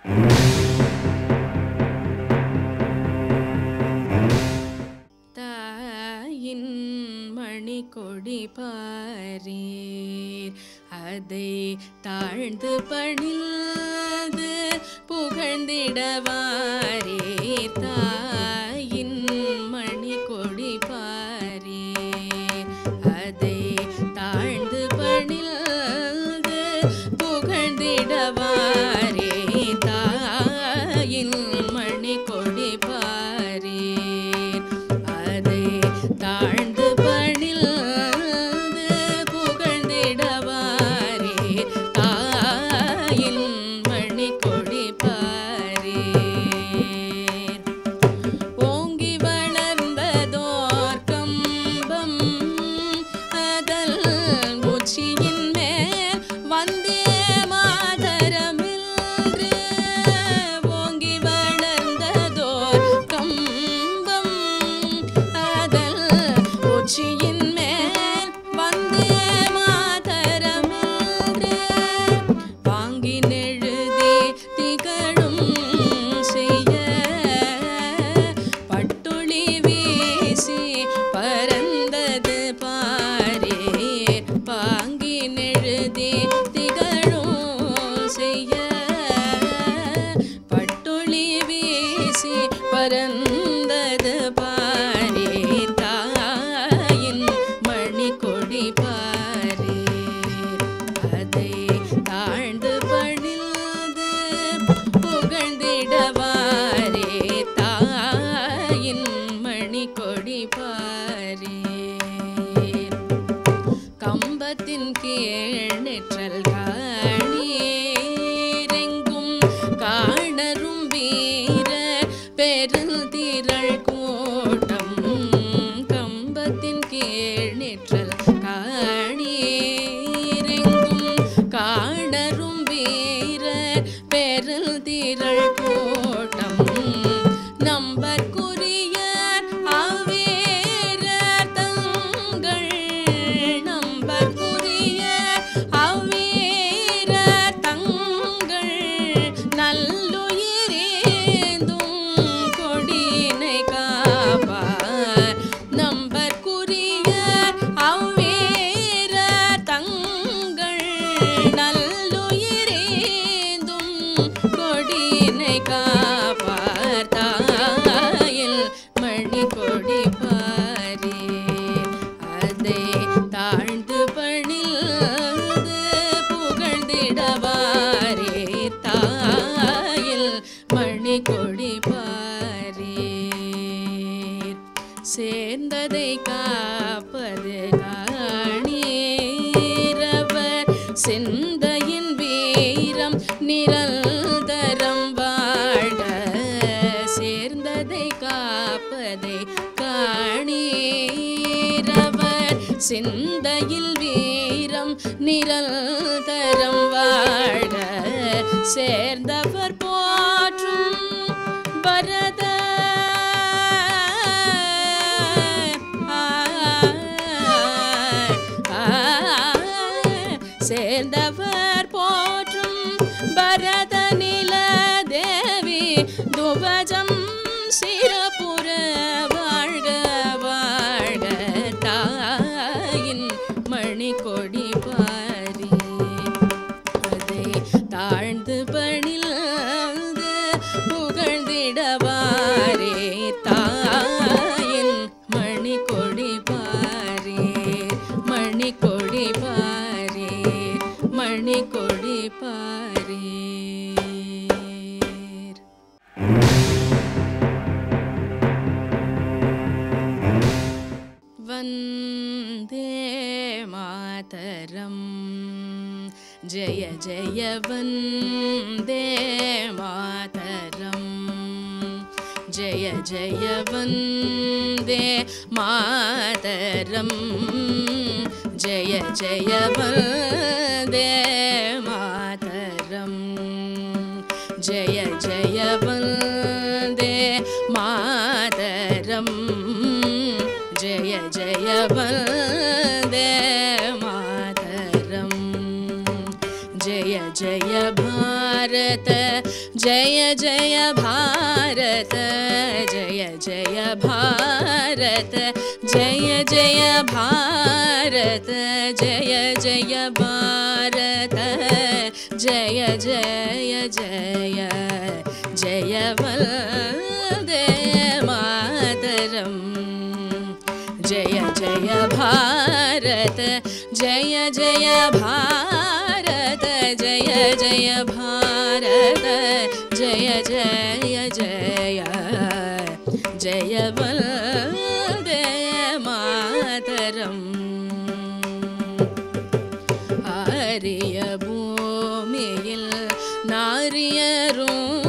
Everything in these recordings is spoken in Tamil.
தாயின் மணி கொடி பாரீர் அதை தாழ்ந்து பணிந்து புகழ்ந்திடவாரீர் தாயின் மணி கொடி பாரீர் அதை தாழ்ந்து பணிந்து புகழ்ந்திடவாரே தாயின் மணி கொடி பாரீர் அதை தாழ்ந்து பணிந்து புகழ்ந்திடவாரே தாயின் மணி கொடி பாரீர் ஓங்கி வளர்ந்ததோர் கம்பம் அதல் உச்சியின் மேல் வந்தே மாதரமில்று ஓங்கி வளர்ந்ததோர் கம்பம் அதல் உச்சியின் மேல் வந்தே மாதரமில்று வாங்கி நெழுதி திகழும் செய்ய பட்டுளி வீசி பறந்தது பாரே பாங்கி நெழுதி திகழும் செய்ய பட்டுளி வீசி பறந்தது பாரே தாயின் மணி கொடி பாரே அதை தாழ்ந்து பணிந்து புகழ்ந்திடவாரே தாயின் மணி கொடி பாரே கம்பத்தின் கீழ் நெற்றல் காணீரெங்கும் காணரும் வீர பெருந்திரள் கூட்டம் கம்பத்தின் கீழ் நெற்றல் காணீரெங்கும் காணரும் வீர பெருந்திரள் கூட்டம் நம்பற்குரியர் அவ்வேரர் தங்கள் நம்பற்குரியர் அவ்வேரர் தங்கள் நல்லுயிரேந்தும் கொடினை காப்பார் நம்பற்குரியர் அவ்வேரர் தங்கள் நல்லுயிரேந்தும் கொடினை காப்பார் தாயில் மணி கொடி பாரே அதை தாழ்ந்து பணிந்து புகழ்ந்திடவாரே தாயில் மணி கொடி பாரே சேர்ந்ததை காப்பது காணீரவர் சிந்தையின் வீரம் நிரந்தரம் வாழ சேர்ந்ததை காப்பதை காணீரவர் சிந்தையில் வீரம் நிரந்தரம் வாழ சேர்ந்தவர் போற்றும் பரத சேர்ந்தவர் போற்றும் பரத நில தேவி துவஜம் சிறப்புற வாழ்க வாழ்க தாயின் மணி கொடி பாரி அதை தாழ்ந்து பணிந்து புகழ்ந்திடவாரே தாயின் மணி கொடி பாரே மணி கொடி பாரே மணி கொடி பாரே वन्दे मातरम् जय जय वन्दे मातरम् जय जय वन्दे मातरम् जय जय वन्दे मातरम् जय जय वन्दे मातरम् जय जय वन्दे मातरम् जय जय भारत जय जय भारत जय जय भारत जय जय भारत जय जय भारत जय जय जय जय वन्दे मातरम् जय जय भारत जय जय भारत जय जय भारत जय जय जय जय वन्दे मातरम् ஆரிய பூமியில் நாரியரும்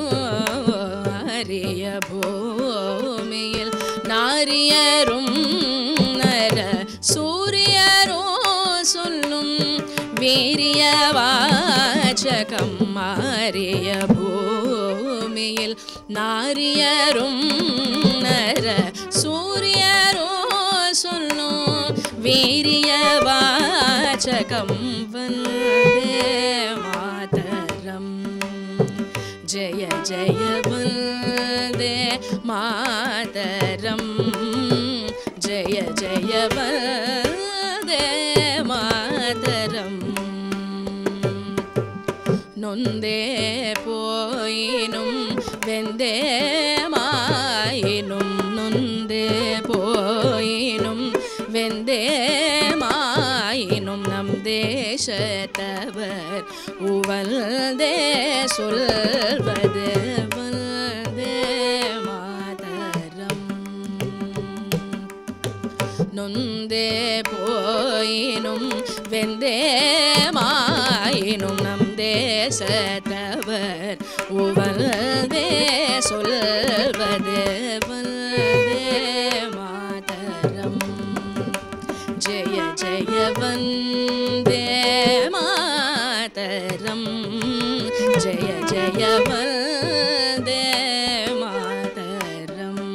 ஆரிய பூமியில் நாரியரும் நர சூரியரும் சொல்லும் வீரிய வாச்சகம் மாறிய பூமியில் நாரியரும் நர சூரியரும் சொல்லும் வீரிய வாச்சகம் வந்தே மாதரம் ஜய ஜய வந்தே மாதரம் ஜய ஜய வந்தே மாதரம் நொந்தே போயினும் வெந்தே மாயினும் நொந்தே போயினும் வெந்தே மாயினும் நம் தேசத்தவர் உவல்தே சொல்வது வல்தே மாதரம் நொந்தே போயினும் வெந்தே மாயினும் நம் தேசத்தவர் உவல்தே சொல்வது வல்தே மாதரம் ஜெய ஜெய வந்தே மாதரம் ஜெய ஜெய வந்தே மாதரம்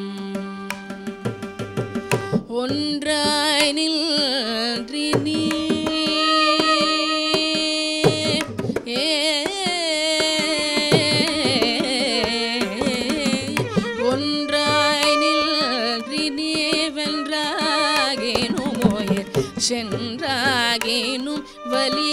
ஒன்றாய் நின்றி நீ ஏ ஒன்றாய் நின்றி நீ வென்றாகினும் ஓயர் சென்றாகினும் வலி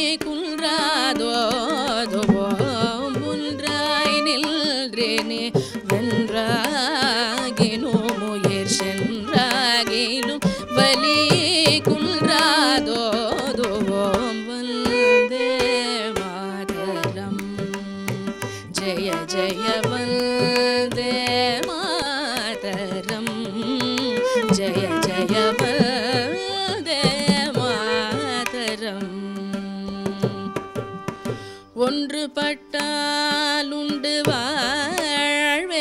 குன்றாதோதுவோம் ஒன்றாய் நின்றி நீ வென்றாகினும் உயிர் சென்றாகிலும் வலி குன்றாதோதுவோம் வந்தே மாதரம் ஜெய ஜெய வந்தே மாதரம் ஜெய ஜெய வந்தே மாதரம் ஒன்றுபட்டால் உண்டு வாழ்வே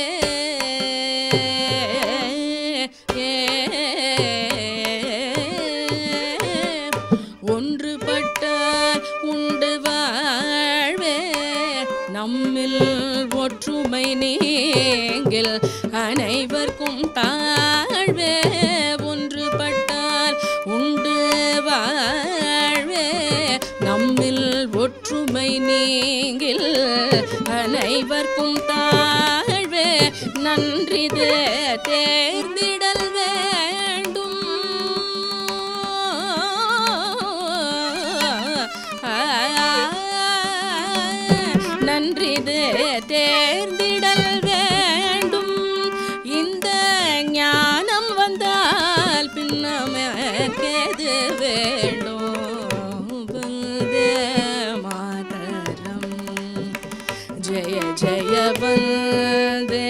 ஒன்றுபட்டால் உண்டு வாழ்வே நம்மில் ஒற்றுமை நீங்கில் அனைவர்க்கும் தாழ்வே ஒன்றுபட்டால் உண்டு வாழ்வே நம்மில் ஒற்றுமை நீங்கில் அனைவர்க்கும் தாழ்வே நன்றிது தேர்ந்திடல் வேண்டும் நன்றிது தேர்ந்திடல் வேண்டும் இந்த ஞானம் வந்தால் பின்னமக்கேது வேண்டும் வந்தே மாதரம் ஜெய ஜெய வந்தே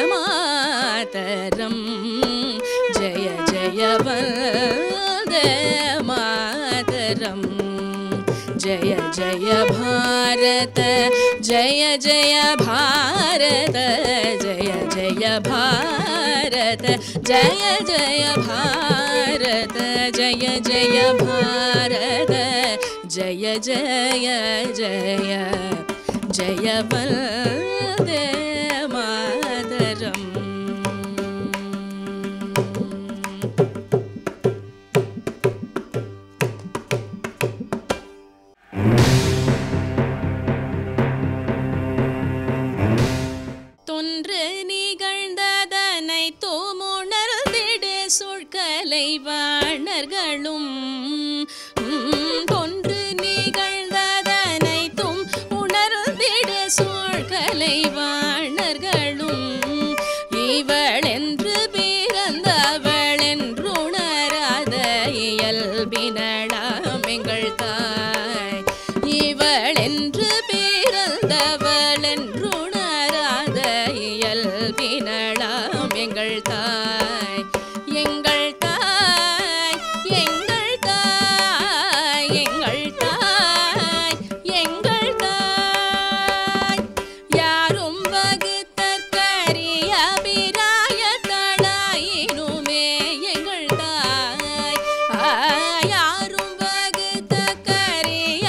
மாதரம் ஜெய ஜெய வந்தே மாதரம் जय जय भारत जय जय भारत जय जय भारत जय जय भारत जय जय भारत जय जय जय जय वन्दे मातरम् தொன்று நிகழ்ந்ததனை தோமுணர்ந்திடு சுழ்கலை வாணர்களும் உம், தொன்று நிகழ்ந்ததனை தும் உணர்ந்திடு சுழ்கலை வாணர்களும் இவள் என்று பிறந்தவள் என்றுணராத இயல்பினளாம் எங்கள் தாய் இவள் என்று பிறந்தவள் என்றுணராத இயல்பினளாம் எங்கள் தாய் எங்கள் தாய் எங்கள் தாய் எங்கள் தாய் எங்கள் தாய் யாரும் வகுத்தற்கரிய பிராயத்தளாயினுமே எங்கள் தாய் ஆ, யாரும் வகுத்தற்கரிய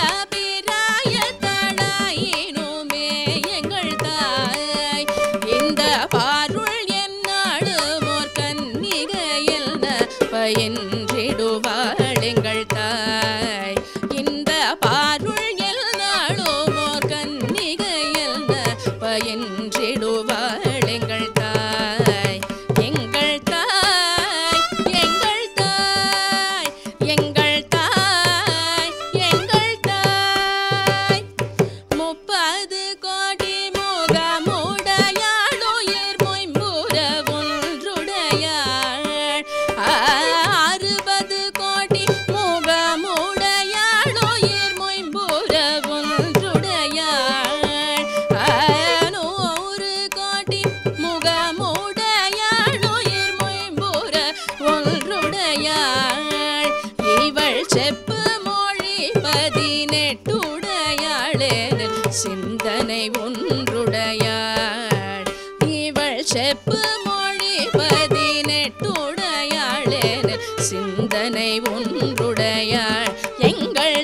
பிராயத்தளாயினுமே எங்கள் தாய் இந்த பாருள் என்னாடும் ஓர் கன்னிகையில் பயின்றிடுவாள் எங்கள் தாய் இந்த பாருள் என்னாடும் ஓர் கன்னிகையில் பயின்றிடுவாள் எங்கள் தாய் எங்கள் தாய் எங்கள் தாய் எங்கள் தாய் எங்கள் தாய் முப்பது கோடி முகமுடையாளுயிர் மொய்ம்புற ஒன்றுடையாள் அறுபது கோடி முகமுடையாளுயிர் மொய்ம்புற ஒன்றுடையாள் நூறு கோடி முகமுடையாளுயிர் மொய்ம்புற ஒன்றுடையாள் இவள் செப்பு மொழி பதினெட்டுடையாளே சிந்தனை ஒன்றுடையாள் இவள் செப்பு மொழி பதினெட்டுடையாளே சிந்தனை ஒன்றுடையாள் எங்கள்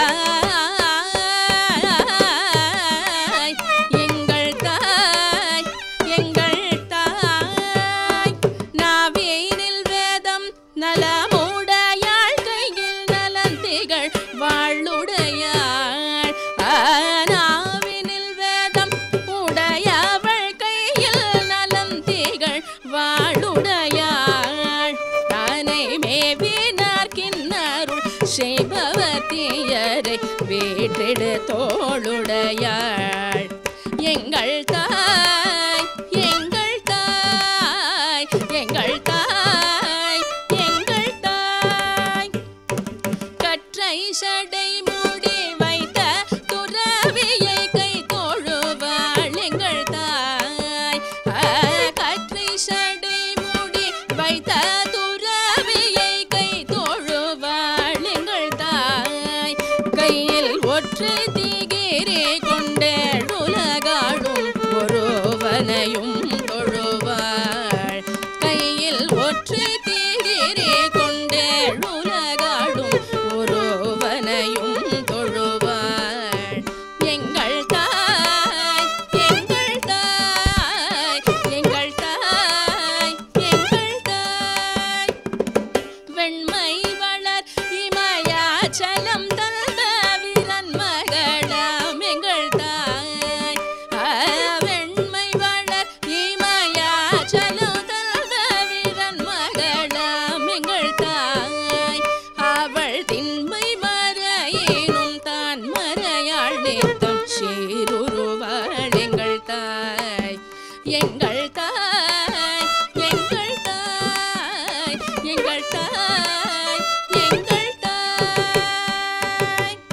தாய் எங்கள் தாய் எங்கள் தாய் நாவினில் வேதம் நலமுடையாள் கையில் நலந்திகள் வாழுடையாள் நாவினில் வேதம் உடையவள் கையில் நலம் திகழ் வாழுடையாள் தானை மேவினார் கிண்ணருள் செய்பவத்தியரை வீட்டிடு தோளுடையாள் எங்கள் தாய் எங்கள் தாய் எங்கள் தாய் எங்கள் தாய் கற்றை சடை மூடி வைத்த துறவியை கை தோழுவாள் எங்கள் தாய் ஆ, கற்றை சடை மூடி வைத்த துறவியை கை தோழுவாள் எங்கள் தாய் கையில் ஒற்றை தீகிரி கொண்டேள் உலகாடும் ஒருவனையும் தொழுவாள் கையில் ஒற்றை தீகிரி கொண்டேள் உலகாடும் ஒருவனையும் தொழுவாள் எங்கள் தாய் எங்கள் தாய் எங்கள் தாய் எங்கள் தாய் வெண்மை வளர் இமயாச்சலம் தந்த வீரன் மகளாம் எங்கள் தாய் ஆ, வெண்மை வளர் இமயாச்சலம் தந்த வீரன் மகளாம் எங்கள் தாய் அவள் திண்மை மறையினும் தான் மறையாள் நித்தம் சீருருவாள் எங்கள் தாய் எங்கள் தாய் எங்கள் தாய் எங்கள் தாய் எங்கள் தாய்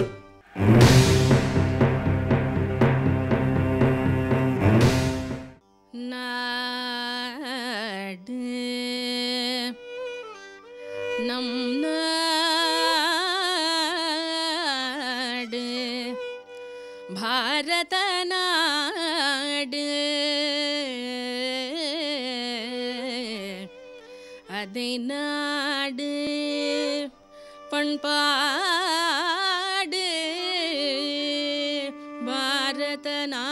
நாடு நம் நாடு பாரத நாடு அதை நாடு பண்பாடு பாரத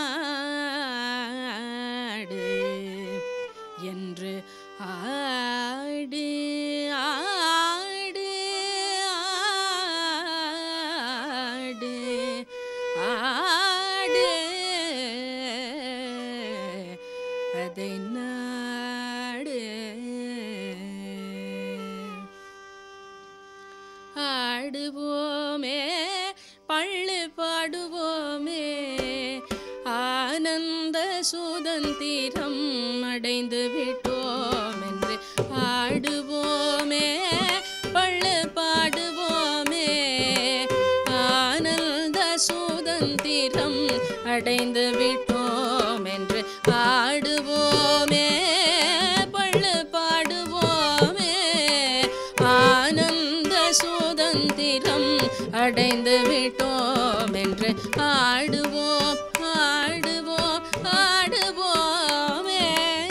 நாடு என்று ஆடு ஆடு ஆடு ஆடு அதை நாடு ஆடுவோமே பள்ளு பாடுவோமே ஆனந்த சுதந்திரம் அடைந்து விட்டோம் என்று ஆடுவோமே பள்ளு பாடுவோமே ஆனந்த சுதந்திரம் அடைந்து விட்டோம் என்று ஆடுவோமே பள்ளு பாடுவோமே ஆனந்த சுதந்திரம் அடைந்து விட்டோம் என்று ஆடுவோம் ஆடுவோம் ஆடுவோமே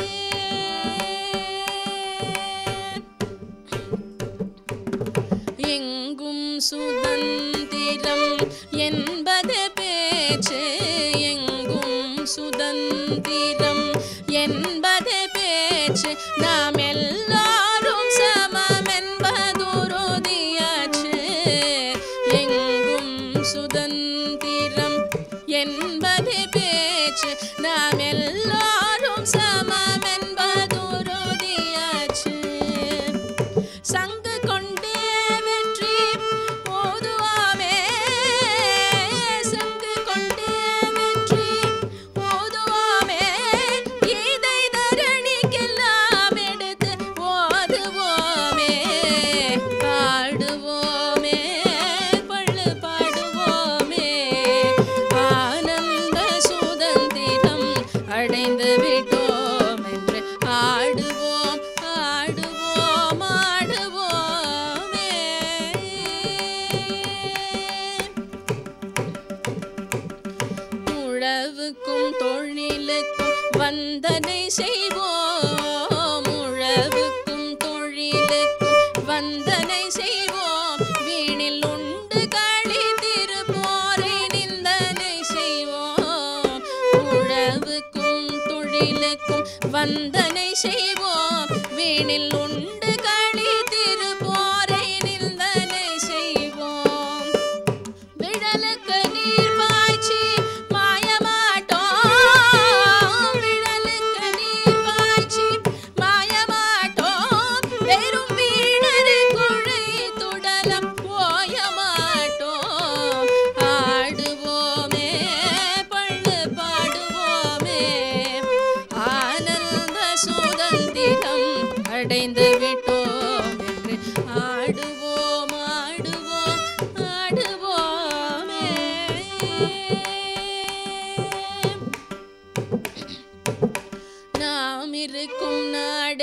எங்கும் சுதந்திரம் என்பது பேச்சு எங்கும் சுதந்திரம் என்பது பேச்சு நாம் எல்லாரும் சமம் என்பதுருதியாச்சு எங்கும் சுதந்திரம் என்பது பேச்சு நாம் எல்லாரும் சமம் என்பதுருதியாச்சு சங்கு கொண்டே வெற்றி ஓதுவாமே சங்கு கொண்டே வெற்றி ஓதுவாமே இதை தரணிக்கெல்லாம் எடுத்து ஓதுவோமே பாடுவோமே பள்ளு பாடுவோமே ஆனந்த சுதந்திரம் அடைந்து விட்டோம் என்று ஆடுவோம் ஆடுவோம் ஆடுவோமே உழவுக்கும் தொழிலுக்கும் வந்தனை செய்வோம் உழவுக்கும் தொழிலுக்கும் வந்தனை செய்வோம் வீணில் உண்டு களி திருப்போரை நிந்தனை செய்வோம் உழவுக்கும் தொழிலுக்கும் வந்தனை செய்வோம் வீணில் உண்டு களி திருப்போரை நிந்தனை செய்வோம் விழலுக்கு நீர் பாய்ச்சி மாயமாட்டோம் விழலுக்கு நீர் பாய்ச்சி மாயமாட்டோம் வெறும் வீணரு குழி துடலம் போய மாட்டோம் ஆடுவோமே பள்ளு பாடுவோமே ஆனந்த சுதந்திரம் அடைந்து விட்டோம் என்று ஆடுவோம் ஆடுவோம் ஆடுவோமே நாம் இருக்கும் நாடு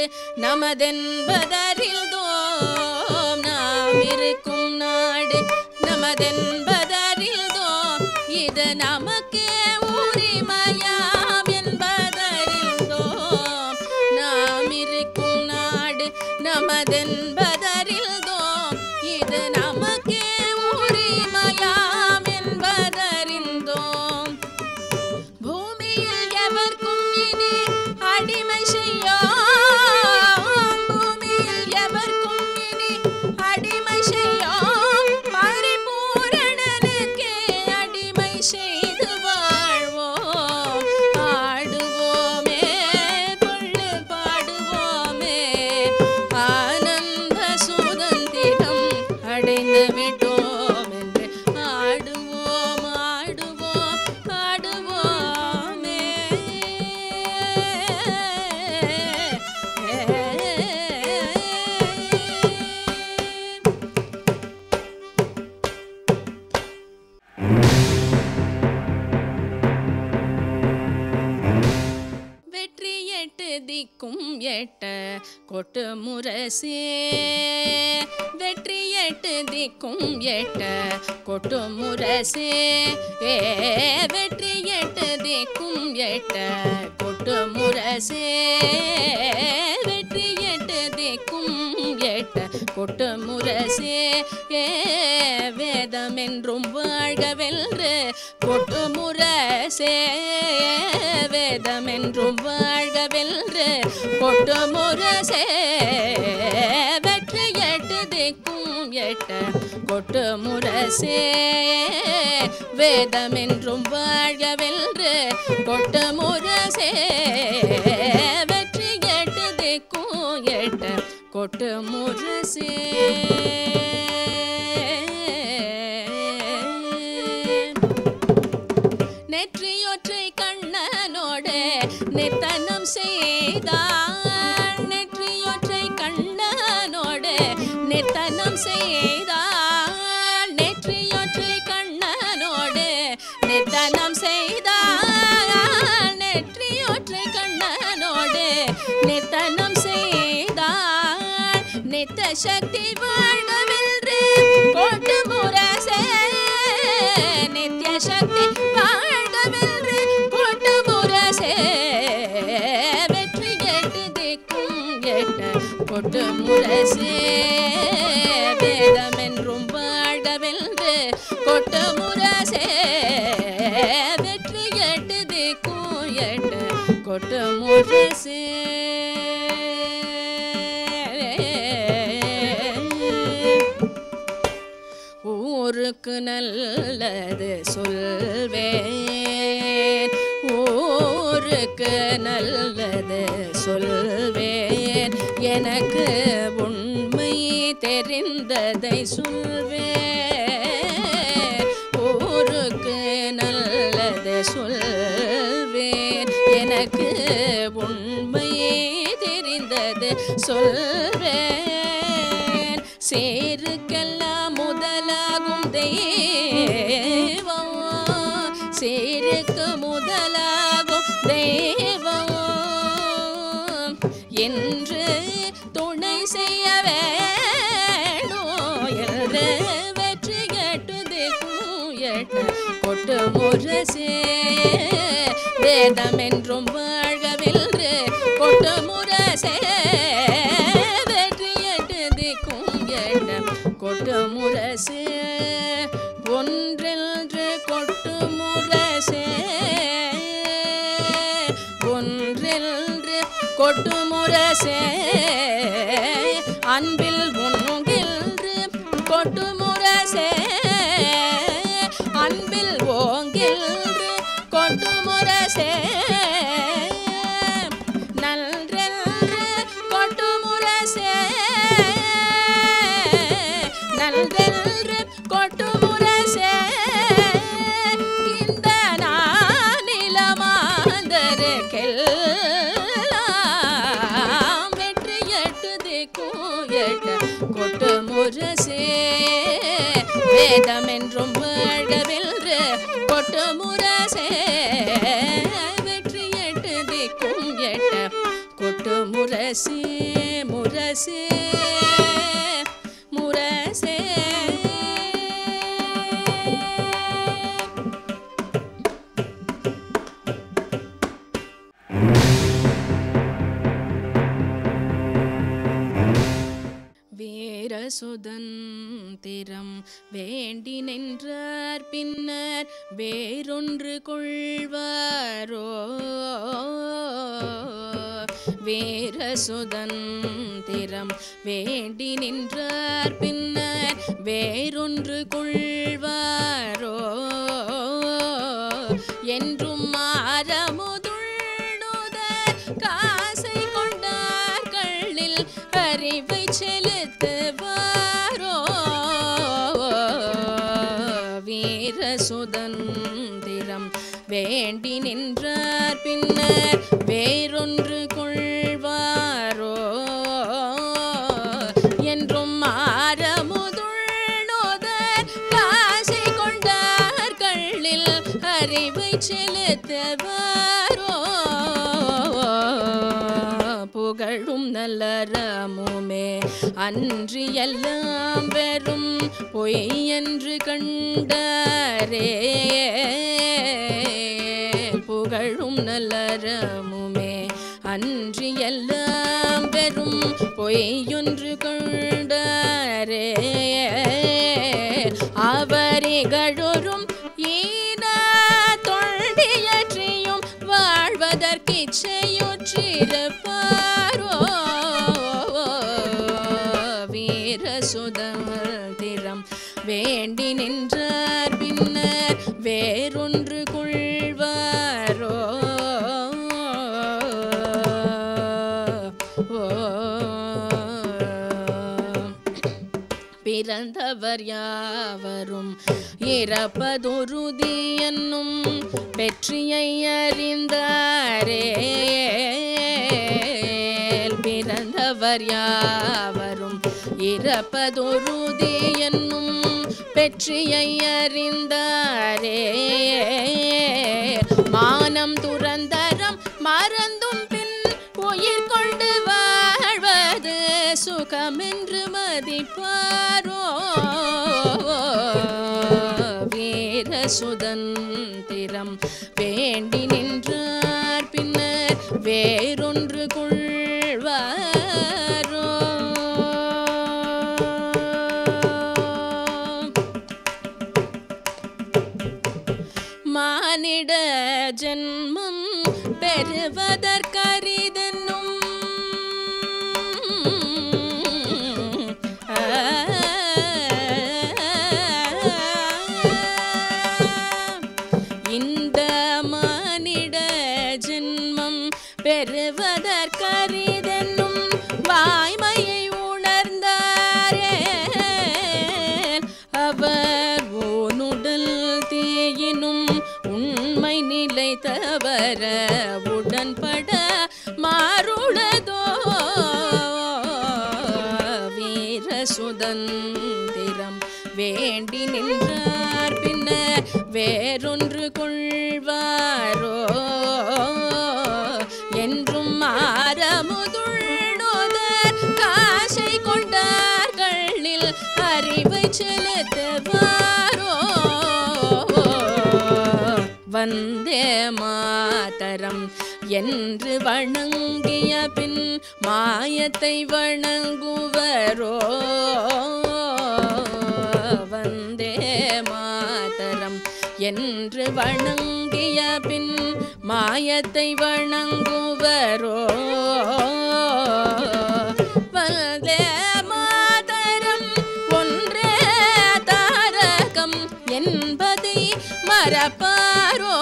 நமதென்பதறில்தோம் நாம் இருக்கும் நாடு நமதென்பதறில்தோம் இது நமக்கே உரிமையாம் என்பதறில்தோம் நாம் இருக்கும் நாடு நமதென்பதறில்தோம் இது நமக்கே உரிமையாம் என்பதறிந்தோம் பூமியில் எவர்க்கும் இனி அடிமை செய்யோம் பூமியில் எவர்க்கும் இனி அடிமை செய்யோம் பரிபூரணனுக்கே அடிமை செய்து வாழ்வோம் ஆடுவோமே பள்ளு பாடுவோமே ஆனந்த சுதந்திரம் அடைந்து விட்டோம் என்று ஆடுவோம் ஆடுவோம் ஆடுவோமே வெற்றி எட்டு திக்கும் எட்ட கொட்டு முரசே வெற்றி எட்டு திக்கும் எட்ட கொட்டு முரசே ஏ வெற்றி எட்டு திக்கும் எட்ட கொட்டு முரசே வெற்றி எட்டு திக்கும் எட்ட கொட்டு முரசே ஏ வேதம் என்றும் வாழ்கவென்று கொட்டு முரசே வேதம் என்றும் வாழ்கவென்று கொட்டு முரசே வெற்றி எட்டு திக்கும் எட்ட கொட்டு முரசே வேதம் என்றும் வாழ்கவென்று கொட்டு முரசே கொட்டு முரசே நெற்றியொற்றை கண்ணனோடு நித்தனம் செய்தாள் நெற்றியொற்றை கண்ணனோடு நித்தனம் செய்தாள் நெற்றியொற்றை கண்ணனோடு நித்தனம் செய்தாள் நெற்றியொற்றை கண்ணனோடு நித்தனம் செய்தாள் நித்த சக்தி வாழ்கவென்று கோட்டு முரசே நித்ய சக்தி வாழ்கவென்று கோட்டு முரசே வெற்றி எட்டு திக்கும் எட்ட கொட்டு முரசே வேதம் என்றும் வாழ்கவென்று கொட்டு முரசே வெற்றி எட்டு திக்கும் எட்டு கொட்டு முரசே ஊருக்கு நல்லது சொல்வேன் ஊருக்கு நல்லது சொல்வேன் எனக்கு உண்மை தெரிந்ததை சொல்வேன் ஊருக்கு நல்லது சொல்வேன் எனக்கு உண்மையே தெரிந்தது சொல்வேன் சேருக்கெல்லாம் முதலாகும் தெய்வம் சேருக்கு முதலாகும் தெய்வம் என்று துணை செய்ய வேணும் என்று வெற்றி கட்டுது எட்ட கொட்டு முரசே வேதம் என்றும் வாழ்கவென்று கொட்டு முரசே வெற்றி எட்டுது எட்ட கொட்டு முரசே ஒன்றென்று கொட்டு முரசே ஒன்றென்று கொட்டு முரசே அன்பில் ஒன்றுகின்று கொட்டு முரசே அன்பில் ஓங்கின்று கொட்டு முரசே நன்றென்று கொட்டு முரசே நன்றென்று கொட்டு முரசே இந்த நானிலமாந்தருக்கெல்லாம் வெற்றி எட்டு திக்கும் எட்ட கொட்டு முரசே வேதம் என்றும் வாழ்கவென்று கொட்டு முரசே வெற்றி எட்டு திக்கும் எட்ட கொட்டு முரசே முரசே முரசே வீர சுதந்திரம் வேண்டி நின்றார் பின்னர் வேறொன்று கொள்வாரோ வீர சுதந்திரம் வேண்டி நின்றார் பின்னர் வேறொன்று கொள்வாரோ என்றும் மாறமுதுள்ளுதர் காசை கொண்டார் கண்ணில் அறிவை செலுத்துவாரோ வீர சுதந்திரம் வேண்டி நின்றார் பின்னர் வேறொன்று கொள்வாரோ என்றும் மாறமுதுள்ளுதர் காசை கொண்டார் கண்ணில் அறிவை செலுத்துவாரோ புகழும் நல்லறமுமே அன்றி எல்லாம் வெறும் பொய் என்று கண்டாரே புகழும் நல்லறமுமே அன்றி எல்லாம் வெறும் பொய்யொன்று கொண்டாரே அவரிகழுறும் ஈன தொண்டியற்றியும் வாழ்வதற்கிச்சையுற்றிருப்பாரோ வீர சுதந்திரம் வேண்டி நின்றார் பின்னர் வேறொன்று கொள்வாரோ ஓ பிறந்தவர் யாவரும் இறப்பதுருதி என்னும் வெற்றியை அறிந்தாரே பிறந்தவர் யாவரும் இறப்பதுருதி என்னும் வெற்றியை அறிந்தாரே மானம் துறந்தரம் மறந்தும் பின் உயிர் கொண்டு வாழ்வது சுகமென்று மதிப்பாரோ வீர சுதந்திரம் வேண்டி நின்றார் பின்னர் வேறொன்று கொள்வாரோ மானிட ஜென்மம் பெறுவதற்கரிதென்னும் இந்த மானிட ஜென்மம் பெறுவதற்கரிதென்னும் வாய்மையை உணர்ந்தாரே அவர் ஓனுடல் தீயினும் உண்மை நிலை தவற உடன்பட மாறுளதோ வீர சுதந்திரம் வேண்டி நின்றார் பின்னர் வேறொன்று கொள்வாரோ என்றும் மாறமுதுள்ளோதர் காசை கொண்டார்களில் அறிவை செலுத்துவாரோ வந்தே மாதரம் என்று வணங்கிய பின் மாயத்தை வணங்குவரோ வந்தே மாதரம் என்று வணங்கிய பின் மாயத்தை வணங்குவரோ வந்தே மாதரம் ஒன்றே தாரகம் என்பதை மறப்பாரோ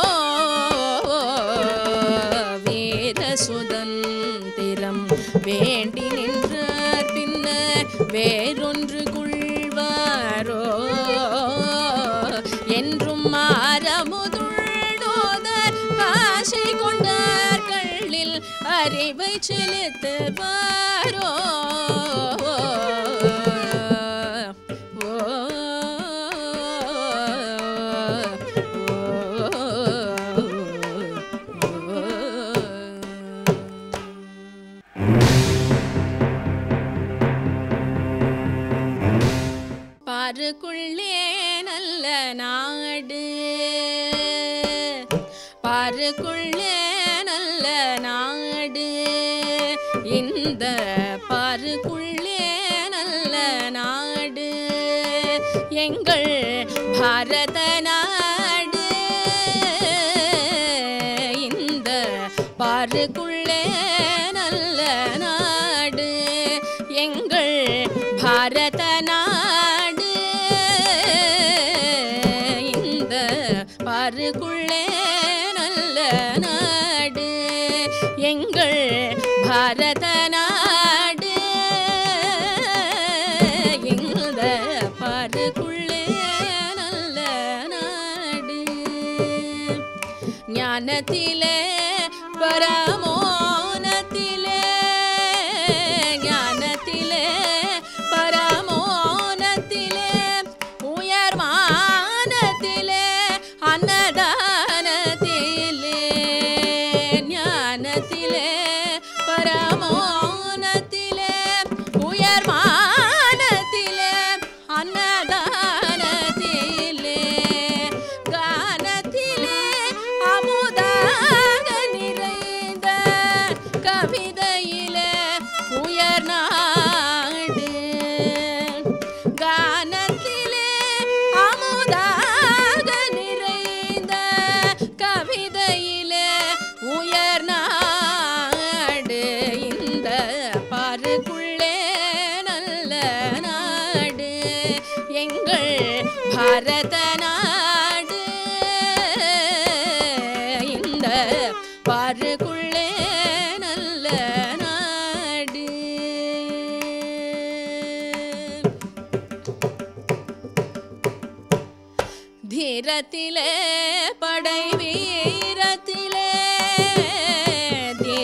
வேத சுதந்திரம் வேண்டி நின்றார் பின்னர் வேறொன்று கொள்வாரோ என்றும் மாறமுதுள்ளோதர் ஆசை கொண்டார்களில் அறிவை செலுத்துவாரோ பாருக்குள்ளே நல்ல நாடு பாருக்குள்ளே நல்ல நாடு இந்த பாருக்குள்ளே நல்ல நாடு எங்கள் பாரத நாடு இந்த பாருக்குள்ளே நல்ல நாடு எங்கள் பாரத நாடு இந்த பாருக்குள்ளே நல்ல நாடு எங்கள் பாரத நாடு இந்த பாருக்குள்ளே நல்ல நாடு ஞானத்திலே பரமோனத்திலே ஞானத்திலே பரமோனத்திலே உயர் மானத்திலே அன்னதானத்திலே ஞானத்திலே பரமோனத்திலே உயர் மானத்திலே அன்னதானத்திலே கானத்திலே அமுதாக நிறைந்த கவிதையிலே உயர் நாடு கானத்திலே அமுதாக நிறைந்த கவிதையிலே உயர் நாடு இந்த பாருக்குள்ளே நல்ல நாடு எங்கள் பாரத நாடு இந்த பாருக்குள்ளே நல்ல நாடு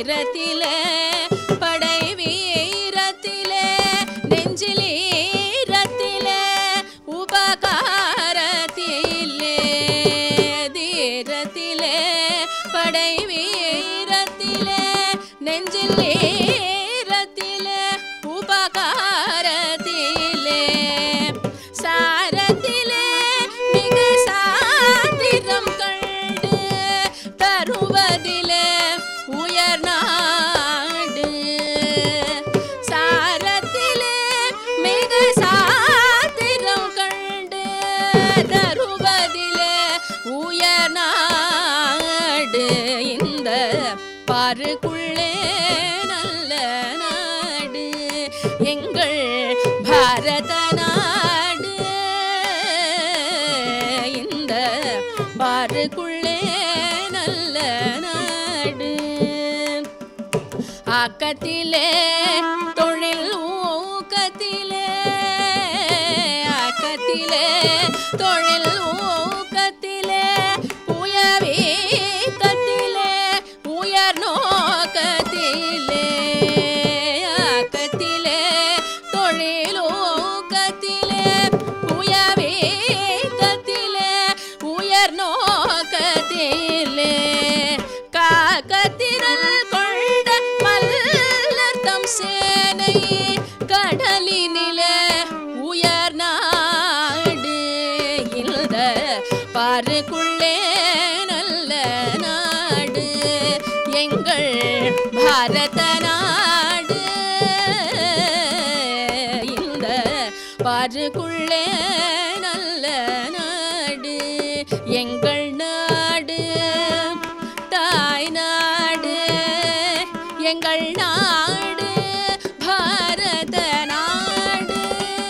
நேரத்திலே படை வீரத்திலே நெஞ்சிலீரத்திலே உபகாரத்திலே தீரத்திலே படை வீரத்திலே நெஞ்சில் ஈரத்திலே உபகாரத்திலே சாரத்திலே மிக சாத்திரம் கண்டு தருவதிலே உயர் நாடு சாரத்திலே மிக சாத்திரம் கண்டு தருவதிலே உயர் நாடு இந்த பாருக்குள்ளே நல்ல நாடு எங்கள் பாரத நாடு இந்த பாருக்குள்ளே நல்ல நாடு ஆக்கத்திலே தொழில் ஊக்கத்திலே ஆக்கத்திலே தொழில் ஊக்கத்திலே உயவீக்கத்திலே உயர் நோக்கத்திலே ஆக்கத்திலே தொழில் ஊக்கத்திலே உயவீக்கத்திலே உயர் நோக்கத்திலே காக்கத்திரல் கொண்ட மல்லர்த்தம் சேனை கடலினிலே உயர் நாடு இந்த பாருக்குள்ளே நல்ல நாடு எங்கள் பாரத நாடு இந்த பாருக்குள்ளே நல்ல நாடு எங்கள் நாடு தாய் நாடு எங்கள் நாடு பாரத நாடு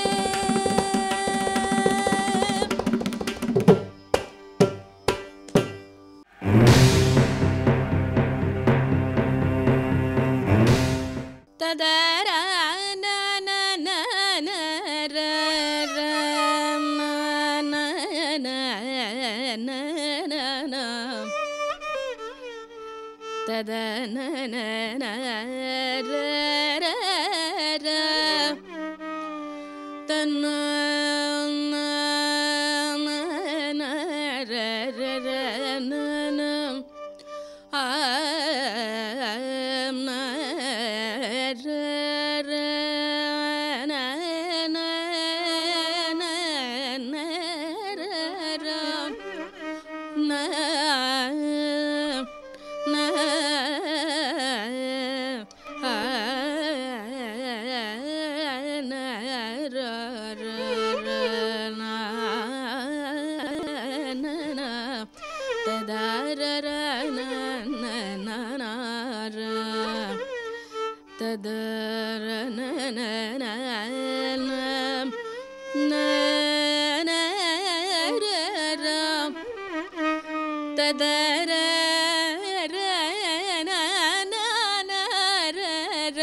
ததர ந ந ந ந ர ர ந ந ந ந ந ந. தத ந ந ந ர ர ர. தன்ன ந ந ந ர ர ர ந ந. ஆம் ந ர ர ந ந ந ந ர ர. ந ந ஆ ந ர ர ர ந ந ந தத ர ர ந ந ந ந ர தத ர ந ந ந ந ந ந ர ர ததர ர ந ந ந ர ர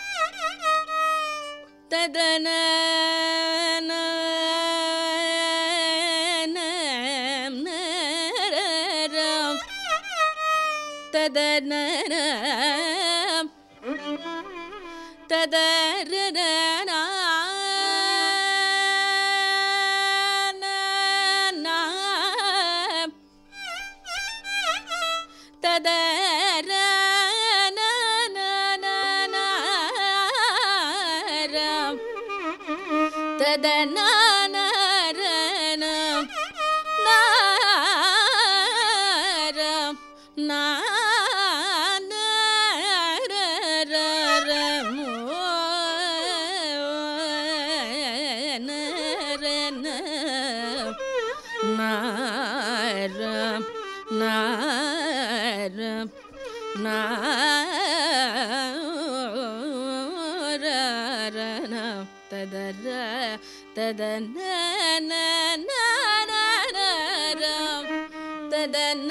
ததன ந ந ந ர ர ததன ந ததர ர ந ந ந ததர ந ந ந ந ர. ததன ந ர ந. ந ர. ந ந ர ர ர மோ. ந ர ந. நாரம் நாரம் நாரணம் ததர ததன நாரம் ததன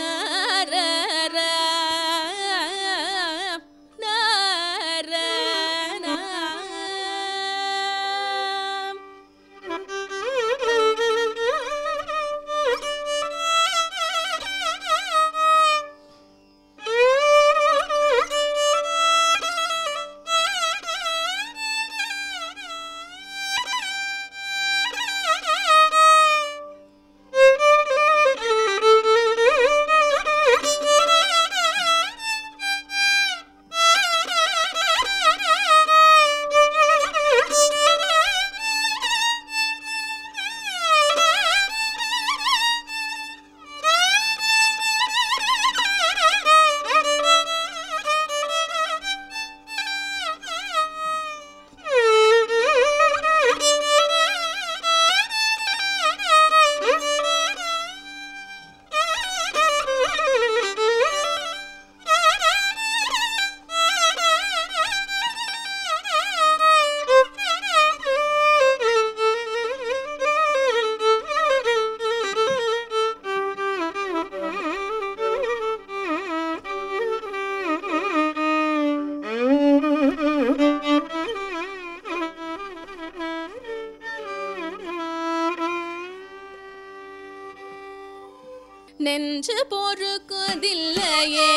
நெஞ்சு பொறுக்குதில்லையே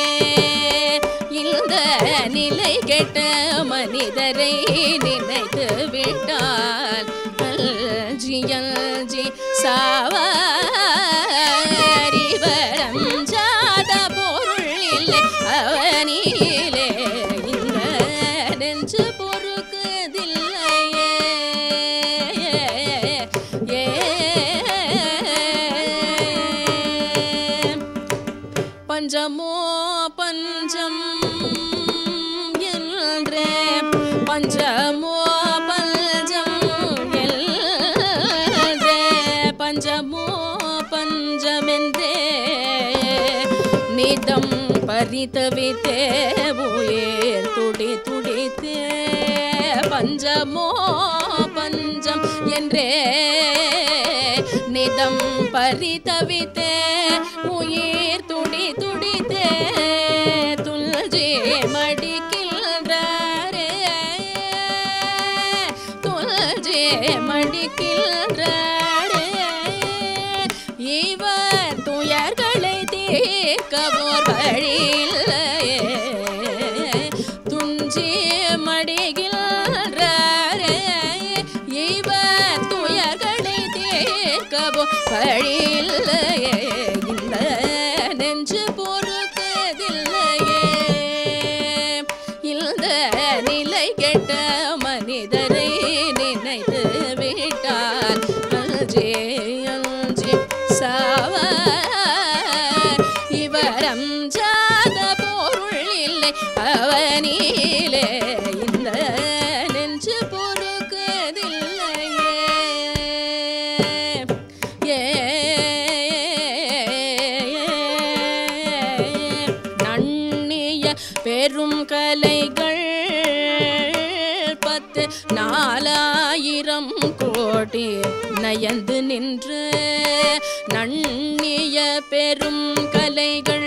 இந்த நிலை கெட்ட மனிதரை நினைத்து விட்டால் அல்ஜி அல்ஜி சாவரிவரம் ஜாத பொருள் இல்லை அவனிலே இந்த நெஞ்சு பொறுக்குதில்லையே ஏ பஞ்சமோ பஞ்சம் என்றே பஞ்சமோ பஞ்சம் என்றே பஞ்சமோ பஞ்சமென்றே நிதம் பறித்தவித்தே உயிர் துடி துடித்தே பஞ்சமோ பஞ்சம் என்றே நிதம் பறித்தவித்தே உயிர் துடி துடித்தே துல்ஜி மடிக்கின்றாரே துல்ஜி மடிக்கின்றாரே இவர் துயர்களை தீர்க்கவோர் வழியில்லையே துஞ்சி மடிகின்றாரே இவர் துயர்களை தீர்க்கவோ வழியில்லையே இந்த நெஞ்சு பொறுக்கதில்லையே இந்த நிலை கெட்ட மனிதரை நினைத்து விட்டால் அல்ஜே அல்ஜே சாவார் இவரம் ஜாத பொருள் இல்லை அவனிலே இந்த நெஞ்சு பொறுக்கதில்லையே ஏ நன்னிய பெரும் கலைகள் பத்து நாலாயிரம் கோடி நயந்து நின்று நன்னிய பெரும் கலைகள்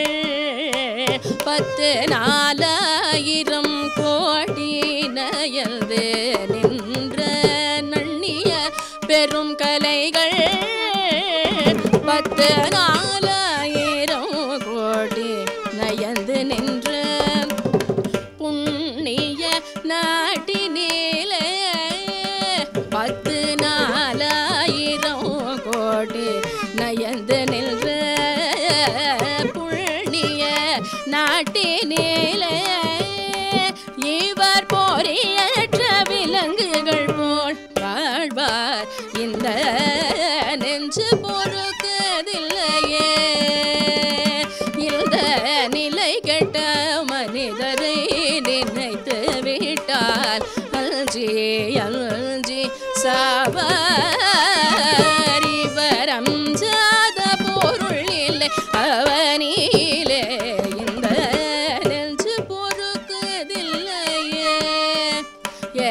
பத்து நாலாயிரம் கோடி நயந்து நின்ற நன்னிய பெரும் கலைகள் பத்து நாலாயிரம் கோடி நயந்து நின்ற புண்ணிய நாட்டினிலே பத்து நாலாயிரம் கோடி நயந்து நின்ற புண்ணிய நாட்டினிலே இவர் பொறியற்ற விலங்குகள் போல் வாழ்வார் இந்த நெஞ்சு பொறுக்கதில்லையே இந்த நிலை கெட்ட மனிதரை நினைத்து விட்டால் அல்ஜி அல்ஜி சாவரிவரம் ஜாத பொருள் இல்லை அவனிலே இந்த நெஞ்சு பொறுக்குதில்லையே ஏ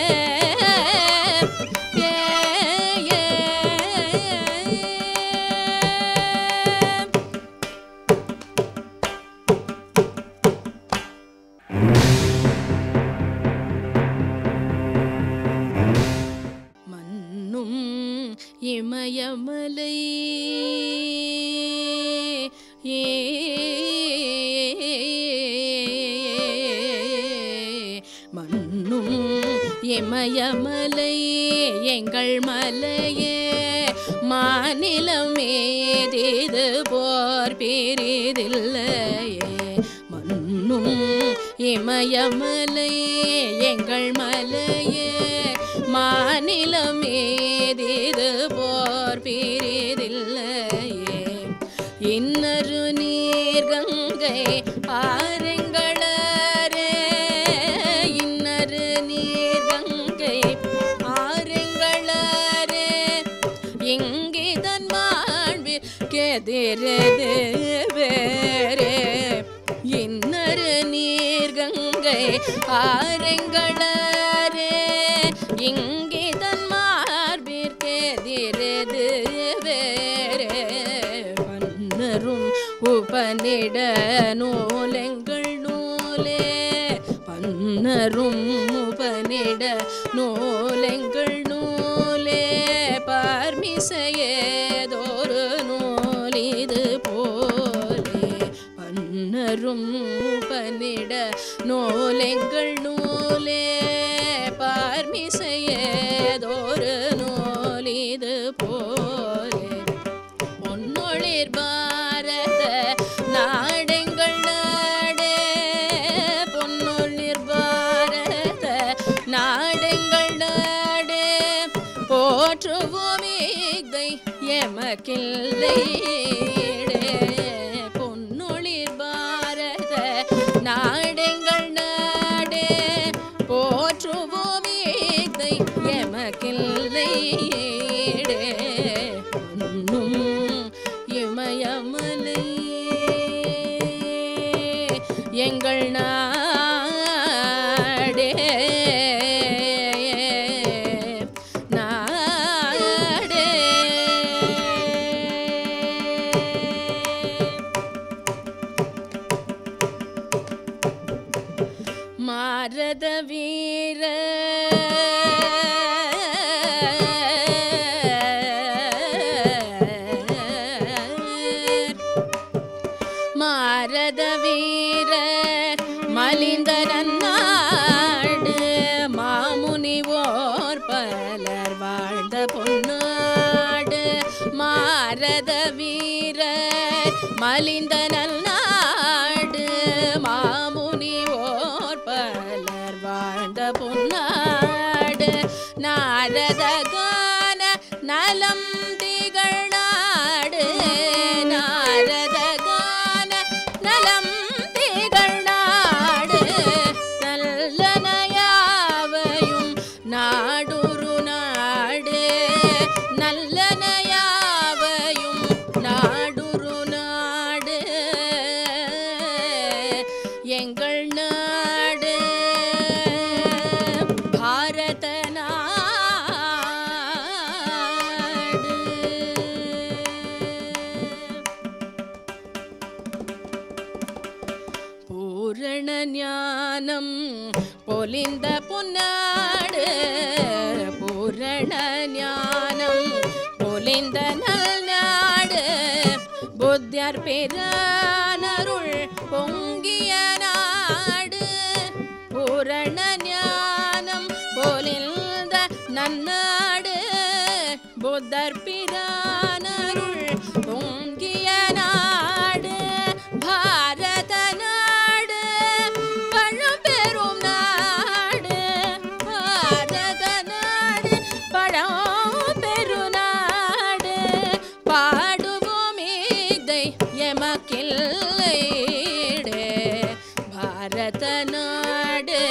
ஏ ஏ மன்னும் இமயமலை ஏ மன்னும் இமயமலை எங்கள் மலையே மாநிலம் ஏதேது போர் பிரிதில்லையே மன்னும் இமயமலை எங்கள் மலையே மாநிலம் ஏதேது போர் பிரிதில்லையே இன்னரு நீர் கங்கை ஆரங்களரே இன்னரு நீர் கங்கை ஆரங்களரே இங்கே தன் மாண்பிற்கெதிரது வேறே இன்னரு நீர் கங்கை ஆரங்களரே இங்கே தன் மார்பிற்கெதிரது வேறே பன்னரும் உபனிட நூலெங்கள் நூலே பன்னரும் உபனிட நூலெங்கள் நூலே பார்மிசையேதொரு நூலிது போற்றும் பனிட நூலெங்கள் நூலே பார்மிசையதொரு நூல் இது போலே பொன்னொழிர் பாரத நாடெங்கள் நாடே பொன்னொழிர் பாரத நாடெங்கள் நாடே போற்றுவோம் இதை எமக்கில்லை பொன்னொழிர் பாரத நாடெங்கள் நாடே போற்றுவோம் இதை எமக்கில்லை உன்னும் இமயமலை எங்கள் நாடே நாடே மாரத வீர மாரத வீரர் மலிந்தரன் நாடு மாமுனிவோர் பலர் வாழ்ந்த பொன்னாடு மாரத வீரர் மலிந்தனல் நாடு மாமுனிவோர் பலர் வாழ்ந்த பொன்னாடு நாரத கான நலம் திகழ் நாடு நாரத கான நலம் திகழ் நாடு நல்லனையாவையும் நாடுரு நாடு நல்லனையாவையும் நாடுரு நாடு எங்கள் நாடு பாரத நாடு பூரண ஞானம் பொலிந்த பொன்னாடு பூரண ஞானம் பொலிந்த நல் நாடு புத்தியர் பிறனருள் பொங்கிய நாடு பூரண ஞானம் பொலிந்த நன்னாடு புத்தர் பிரானருள் பொங்கிய நாடு பாரத நாடு பழம்பெரும் நாடு பாரத நாடு பழம்பெரு நாடு பாடுவோம் இதை எமக்கில்லை பாரத நாடு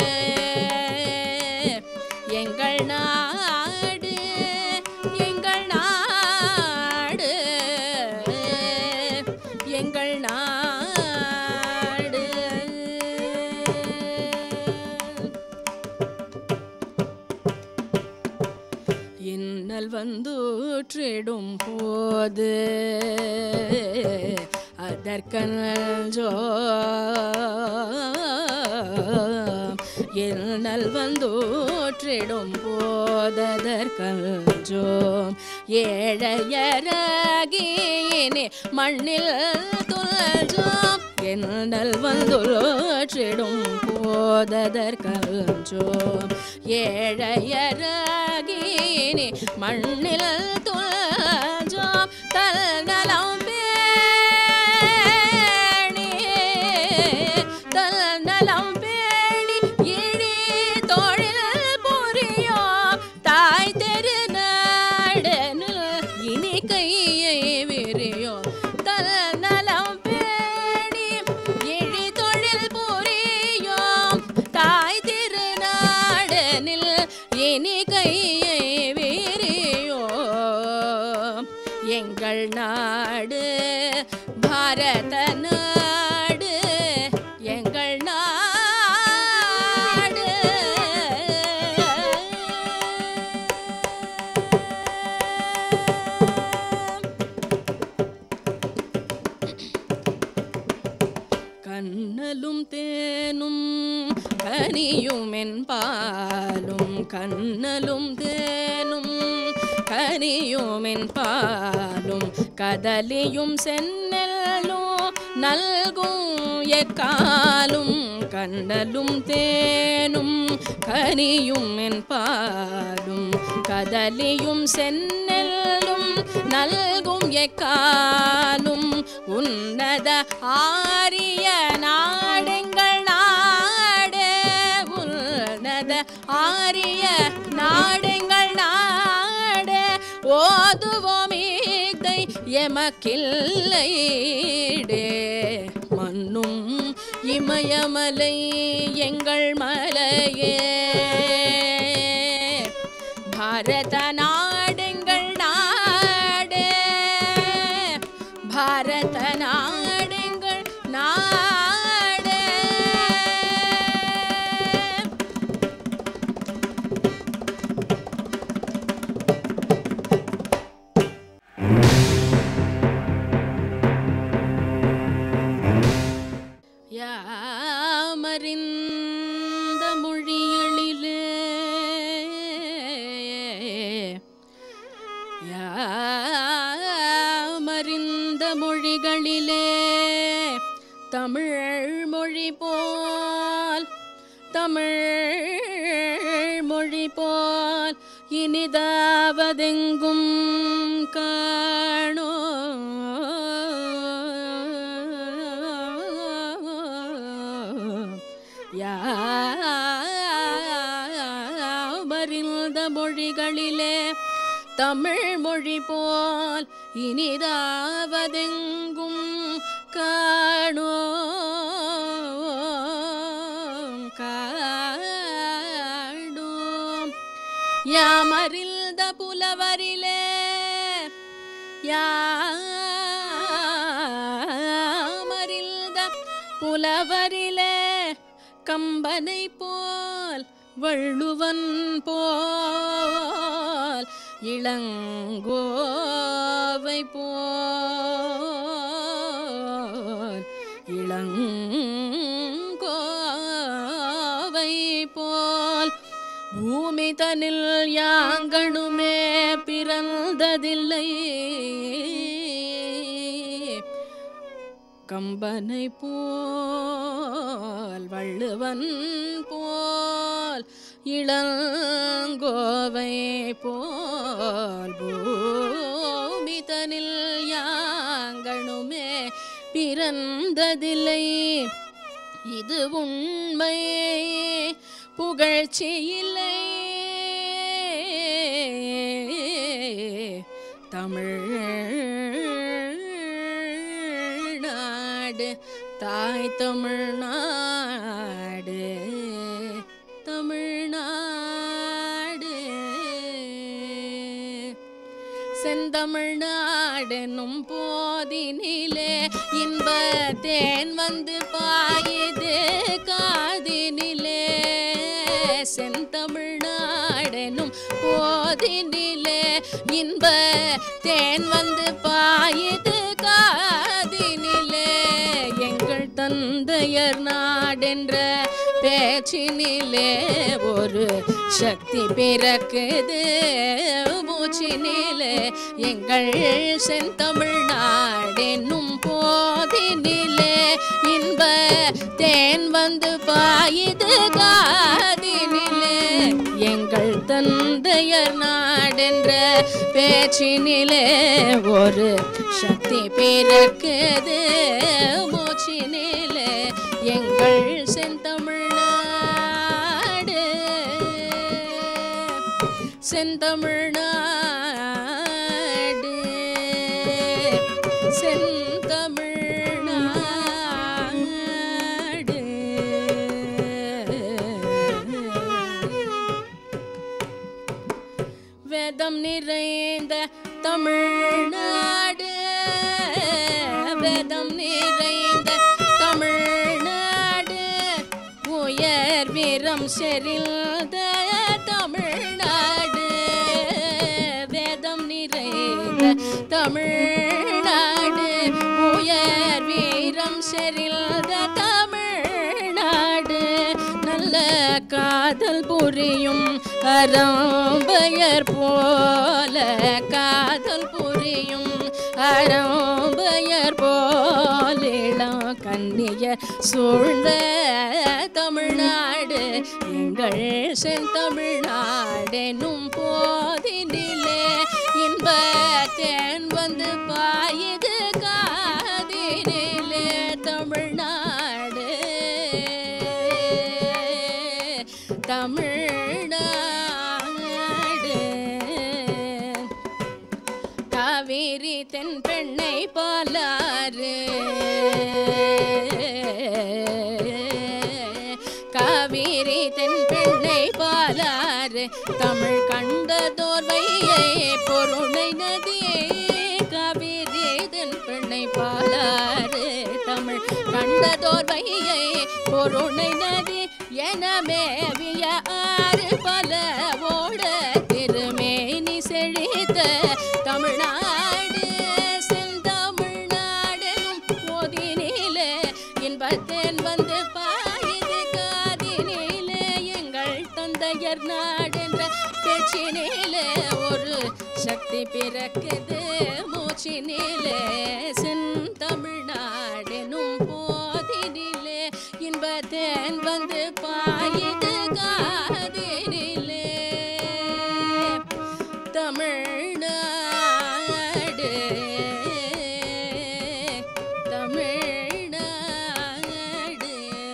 எங்கள் நாடு எங்கள் நாடு எங்கள் நாடு இன்னல் வந்துற்றிடும் போது அதற்கோ இன்னல் வந்துற்றிடும் போததற்கஞ்சோம் ஏழையராகினே மண்ணில் துல்ஜோம் என்னல் வந்துற்றிடும் போததற்கஞ்சோம் ஏழையராகினே மண்ணில் துல்ஜோம் தல்நலம் பேணி தல்நலம் பேணி இழி தொழில் புரியோம் தாய் திருநாடனில் இனி கையை விரியோம் தல்நலம் பேணி இழி தொழில் புரியோம் தாய் திருநாடனில் இனி கையை விரியோம் எங்கள் நாடு பாரத நாடு எங்கள் நாடு கண்ணலும் தேனும் கனியும் என்பாலும் கண்ணலும் தேனும் கனியும் என்பாலும் கதலியும் சென்னலும் நல்கும் எக்காலும் கண்டலும் தேனும் கனியும் என் பாடும் கதலியும் சென்னெல்லும் நல்கும் எக்காலும் உன்னத ஆரிய நாடெங்கள் நாடே உன்னத ஆரிய நாடெங்கள் நாடே ஓதுவோம் இதை எமக்கில்லைடே மண்ணும் இமயமலை எங்கள் மலையே பாரத நாடெங்கள் நாடே பாரத நாடெங்கள் நாடே யாமறிந்த மொழிகளிலே யாமறிந்த மொழிகளிலே தமிழ் மொழி போல் தமிழ் மொழி போல் இனிதாவதெங்கும் காணோ யாமறிந்த மொழிகளிலே தமிழ் மொழி போல் இனிதாவதெங்கும் காணோ காணோம் யாமறிந்த புலவரிலே யாமறிந்த புலவரிலே கம்பனை போல் வள்ளுவன் போல் இளங்கோவை போல் இளங்கோவை போல் பூமி தனில் யாங்கணுமே பிறந்ததில்லை கம்பனை போல் வள்ளுவன் போல் இளங்கோவை போல் பூமி தனில் யாங்கணுமே பிறந்ததில்லை இது உண்மை புகழ்ச்சியில்லை தமிழ்நாடு தாய் தமிழ்நாடு தமிழ்நாடு செந்தமிழ்நாடெனும் போதினிலே இன்ப தேன் வந்து பாயுது காதினிலே செந்தமிழ்நாடெனும் போதினிலே இன்ப தேன் வந்து பாயுது காதினிலே எங்கள் தந்தையர் நாடென்ற பேச்சினிலே ஒரு சக்தி பிறக்குது மூச்சினிலே எங்கள் செந்தமிழ்நாடென்னும் போதினிலே இன்ப தேன் வந்து பாயுது காதினிலே எங்கள் தந்தையர் நாடென்ற பேச்சினிலே ஒரு சக்தி பிறக்குது மூச்சினிலே எங்கள் செந்தமிழ்நாடு செந்தமிழ்நாடு செந்தமிழ்நாடு வேதம் நிறைந்த தமிழ்நாடு வேதம் நிறைந்த தமிழ்நாடு உயர் வீரம் செறிந்த தமிழ்நாடு வேதம் நிறைந்த தமிழ்நாடு உயர் வீரம் செறிந்த தமிழ்நாடு நல்ல காதல் புரியும் அறம்பெயர் போல காதல் புரியும் அறம்பயர் போலிடம் கண்ணிய சூழ்ந்த தமிழ்நாடு எங்கள் செந்தமிழ்நாடெனும் போதினிலே இன்பத்தேன் வந்து பாயுது காதினிலே தமிழ்நாடு தமிழ்நாடு காவேரி தென் பெண்ணை பாலாறு காவேரி தென் பெண்ணை பாலாறு தமிழ் கண்டதோர் வையை பொருணை நதியே காவேரி தென் பெண்ணை பாலாறு தமிழ் கண்டதோர் வையை பொருணை நதி என மேவிய ஆறு பல ஓட திருமேனி செழித்த தமிழ்நாடு செந்தமிழ்நாடெனும் போதினிலே இன்பத்தேன் வந்து பாயுது காதினிலே எங்கள் தந்தையர் நாடென்ற பேச்சினிலே ஒரு சக்தி பிறக்குது மூச்சினிலே செந்தமிழ்நாடெனும் போதினிலே இன்பத்தேன் வந்து பாயுது காதினிலே தமிழ்நாடு தமிழ்நாடு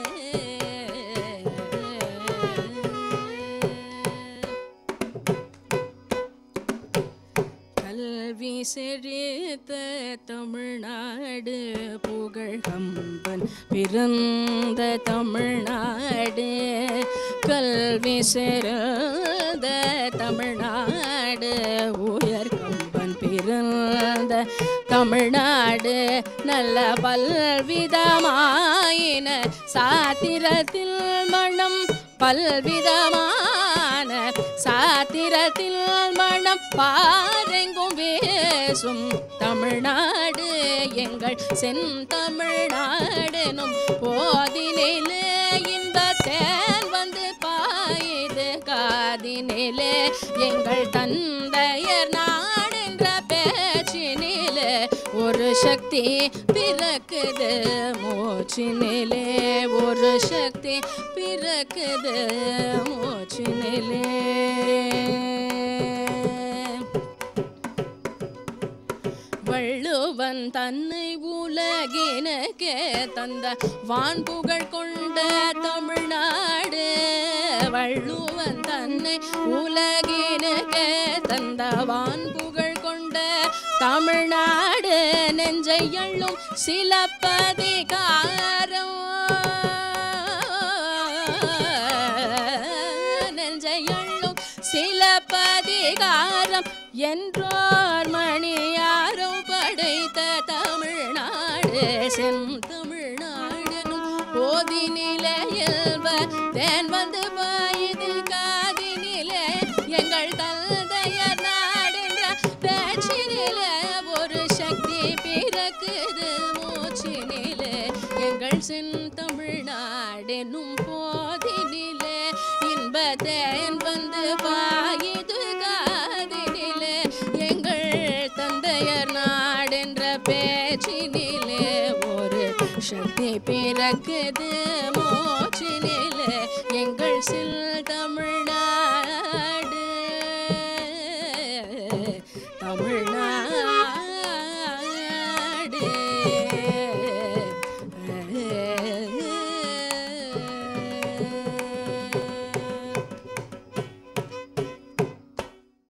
கல்வி செழித்த தமிழ்நாடு புகழ் கம்பன் பிறந்த தமிழ்நாடு கல்வி சிறந்த தமிழ்நாடு உயர் கம்பன் பிறந்த தமிழ்நாடு நல்ல பல்விதமாயின சாத்திரத்தில் மனம் பல்விதமான சாத்திரத்தில் மனம் பாரெங்கும் பேசும் தமிழ்நாடு எங்கள் செந்தமிழ்நாடெனும் போதினிலே இன்பத்தேன் வந்து பாயுது காதினிலே எங்கள் தந்தையர் நாடென்ற பேச்சினிலே ஒரு சக்தி பிறக்குது மூச்சினிலே ஒரு சக்தி பிறக்குது மூச்சினிலே வள்ளுவன் தன்னை உலகினக்கே தந்த வான்புகழ் கொண்ட தமிழ்நாடு வள்ளுவன் தன்னை உலகினக்கே தந்த வான்புகழ் கொண்ட தமிழ்நாடு நெஞ்சை அள்ளும் சிலப்பதிகாரம் நெஞ்சை அள்ளும் சிலப்பதிகாரம் என்றோர் மணியாரும் படைத்த தமிழ்நாடு செந்தமிழ்நாடெனும் போதினிலையில் தேன் வந்து பாயுது காதினிலே எங்கள் தந்தையர் நாடென்ற பேச்சினிலே ஒரு சக்தி பிறக்குது மூச்சினிலே எங்கள் செந்தமிழ்நாடெனும் போதினிலே இன்பத்தேன் வந்து பாயுது காதினிலே எங்கள் தந்தையர் நாடென்ற பேச்சினிலே ஒரு சக்தி பிறக்குது மூச்சினிலே எங்கள் சில் தமிழ்